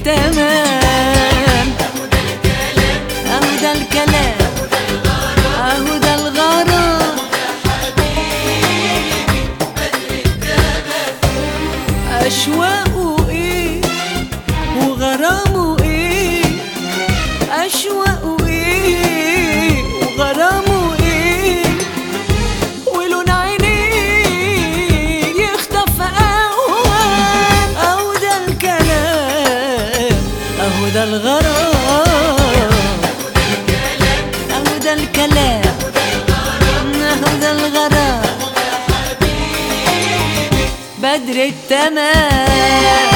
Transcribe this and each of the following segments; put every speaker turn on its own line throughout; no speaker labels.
التمام اهو ده الكلام اهو ده الغرام اشواقه ايه وغرامه ايه اشواقه ايه وغرامه ايه ولون عينيه يخطف اوهام اهو ده الكلام اهو ده الغرام اهو ده الكلام اهو ده الغرام بدر التمام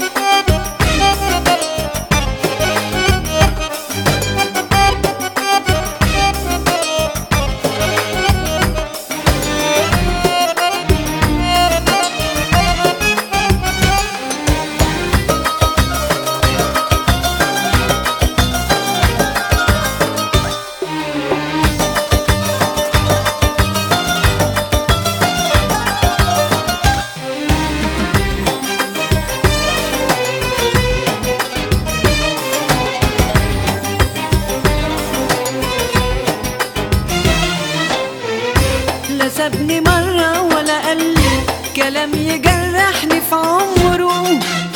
لا سابني مرة ولا قال لي كلام يجرحني في عمره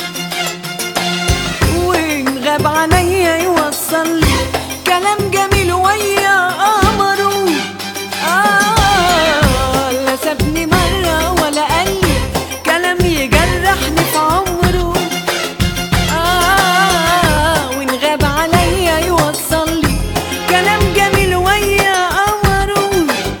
وإن غاب عليا يوصل لي كلام جميل ويا قمره آه لا سابني مرة ولا قال لي كلام يجرحني في عمره آه وإن غاب عليا يوصل لي كلام جميل ويا قمره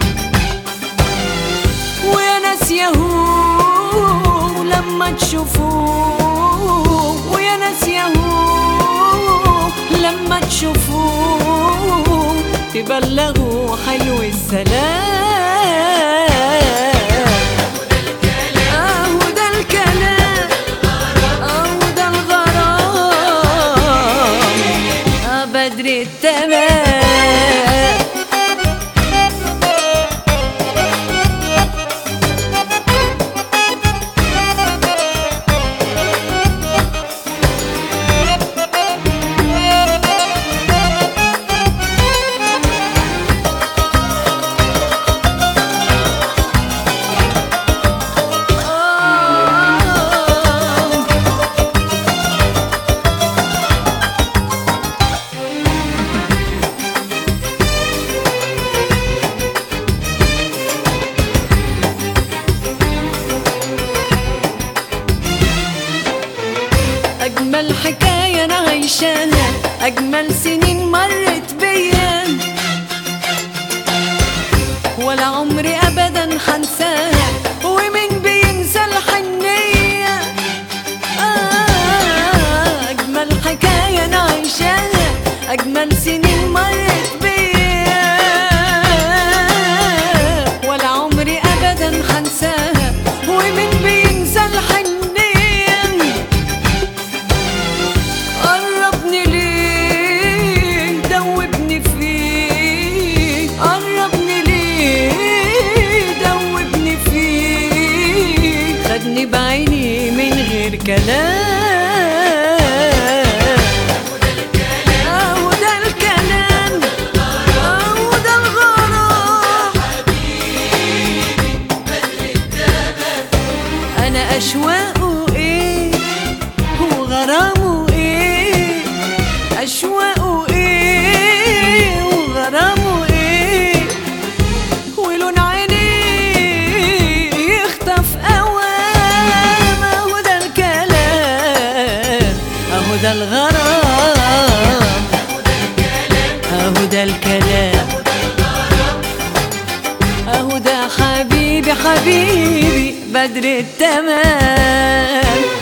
ويا ناس يهو لما تشوفوه ويا ناس يهو لما تشوفوه تبلغوا حلو السلام اهو ده الكلام اهو ده الغرام آه بدر التمام أجمل حكاية أنا عايشاها أجمل سنين مرت بيا ولا عمري أبدا حنساها ومين بينسى الحنية آه أجمل حكاية أنا عايشاها أجمل سنين مرت بيا ولا عمري أبدا حنساها ومين بينسى الحنية قربني ليه دوبني فيه قربني ليه دوبني فيه خدني بعيني من غير كلام اهو ده الكلام اهو ده الغرام انا اشواقه ايه وغرامه ايه اشواقه ايه وغرامه ايه ولون عينيه يخطف اوام اهو ده الكلام اهو ده الغرام اهو ده الكلام اهو ده حبيبي حبيبي بدر التمام